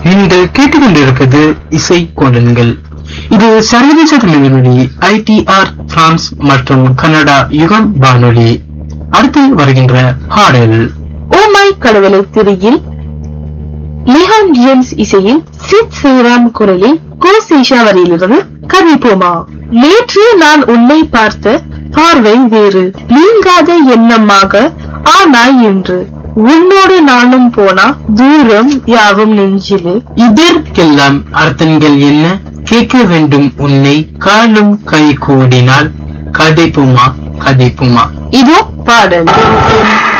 நீங்கள் கேட்டுக்கொண்டிருப்பது இசை கோலன்கள் இது சர்வதேச தமிழ்மொழி ஐடிஆர் பிரான்ஸ் மற்றும் கனடா யுகம் வானொலி அடுத்து வருகின்ற பாடல் ஓ மை கடவுளை திரையில் லிஹான் ஜேம்ஸ் இசையில் சித் ஸ்ரீராம் குரலில் கோ சேஷா வரியிலிருந்து கதைப்போமா நேற்று நான் உன்னை பார்த்த பார்வை வேறு நீங்காத எண்ணமாக ஆனாய் என்று உன்னோடு நானும் போனா தூரம் யாவும் நெஞ்சிலே இதற்கெல்லாம் அர்த்தங்கள் என்ன கேட்க வேண்டும் உன்னை காலும் கை கூடினால் கதைப்புமா கதைப்புமா இதோ பாடல்